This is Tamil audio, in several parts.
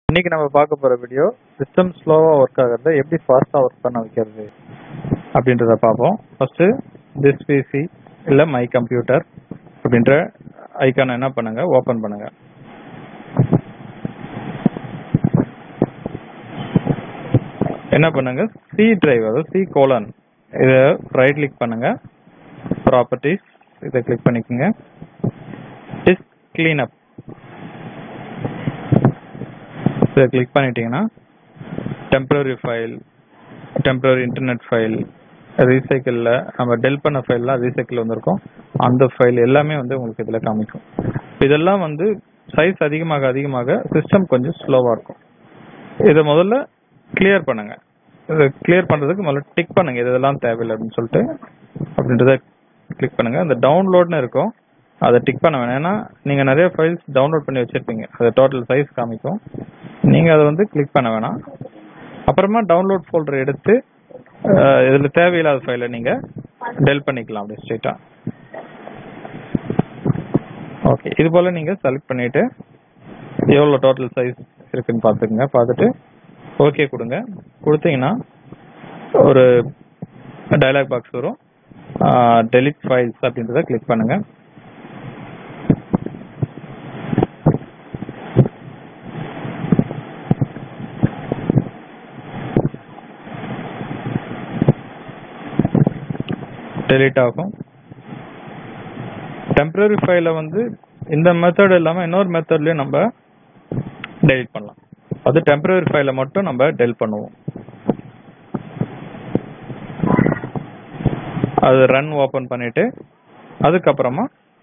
இன்னைக்கு நம்ம பார்க்க போற வீடியோ சிஸ்டம் ஸ்லோவா ஒர்க் ஆகுறத எப்படி ஃபாஸ்டா ஒர்க் பண்ண வைக்கிறது அப்படின்றத பார்ப்போம் ஃபர்ஸ்ட் திஸ் பிசி இல்ல மை கம்ப்யூட்டர் அப்படின்ற ஐக்கானை என்ன பண்ணுங்க ஓபன் பண்ணுங்க என்ன பண்ணுங்க சி டிரைவ் அதாவது சி கோலன் இதை ரைட் கிளிக் பண்ணுங்க ப்ராப்பர்ட்டிஸ் இதை கிளிக் பண்ணிக்கோங்க டிஸ்க் கிளீனப் இதை கிளிக் பண்ணிட்டீங்கன்னா temporary file temporary internet file ரீசைக்கிளில் நம்ம டெல் பண்ண ஃபைல்லாம் ரீசைக்கிள் வந்திருக்கும் அந்த ஃபைல் எல்லாமே வந்து உங்களுக்கு இதில் காமிக்கும் இதெல்லாம் வந்து சைஸ் அதிகமாக அதிகமாக சிஸ்டம் கொஞ்சம் ஸ்லோவாக இருக்கும் இதை முதல்ல கிளியர் பண்ணுங்க இதை கிளியர் பண்ணுறதுக்கு முதல்ல டிக் பண்ணுங்க இது இதெல்லாம் தேவையில்லை அப்படின்னு சொல்லிட்டு அப்படின்றத கிளிக் பண்ணுங்க அந்த டவுன்லோட்னு இருக்கும் அதை டிக் பண்ண வேணாம் ஏன்னா நீங்க நிறைய ஃபைல்ஸ் டவுன்லோட் பண்ணி வச்சிருப்பீங்க அது டோட்டல் சைஸ் காமிக்கும் நீங்க அதை வந்து கிளிக் பண்ண வேணாம் அப்புறமா டவுன்லோட் ஃபோல்டர் எடுத்து அஹ், இதுல தேவையில்லாத ஃபைலை நீங்க டெல் பண்ணிக்கலாம் அப்படியே ஸ்ட்ரெயிட்டா ஓகே இது போல நீங்க செலக்ட் பண்ணிட்டு எவ்வளோ டோட்டல் சைஸ் இருக்குன்னு பார்த்துக்குங்க பார்த்துட்டு ஓகே கொடுங்க கொடுத்தீங்கன்னா ஒரு டயலாக் பாக்ஸ் வரும் டெலிட் ஃபைல்ஸ் அப்படின்றத கிளிக் பண்ணுங்க டெலிட் ஆகும் டெம்பரரி ஃபைலை வந்து இந்த மெத்தட் இல்லாமல் இன்னொரு மெத்தட்லயும் நம்ம டெலிட் பண்ணலாம் அது டெம்பரரி ஃபைலை மட்டும் நம்ம டெல் பண்ணுவோம் அது ரன் ஓபன் பண்ணிட்டு அதுக்கப்புறமா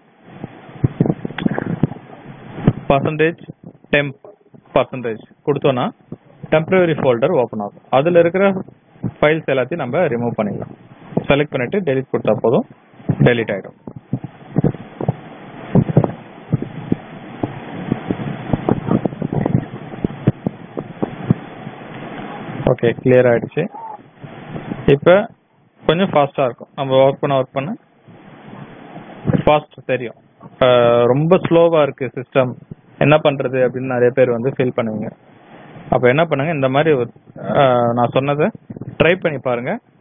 பர்சன்டேஜ் டெம்ப் பர்சன்டேஜ் கொடுத்தோன்னா டெம்பரரி ஃபோல்டர் ஓப்பன் ஆகும் அதில் இருக்கிற ஃபைல்ஸ் எல்லாத்தையும் நம்ம ரிமூவ் பண்ணிடலாம் செலக்ட் பண்ணிட்டு டெலிட் கொடுத்தா போதும் டெலிட் ஆயிடும் ஓகே கிளியர் ஆயிடுச்சு இப்போ கொஞ்சம் ஃபாஸ்ட்டாக இருக்கும் நம்ம ஒர்க் பண்ண ஒர்க் பண்ண ஃபாஸ்ட் தெரியும் அஹ் ரொம்ப ஸ்லோவாக இருக்கு சிஸ்டம் என்ன பண்ணுறது அப்படின்னு நிறைய பேர் வந்து ஃபீல் பண்ணுவீங்க அப்போ என்ன பண்ணுங்க இந்த மாதிரி ஒரு- அஹ் நான் சொன்னதை ட்ரை பண்ணி பாருங்க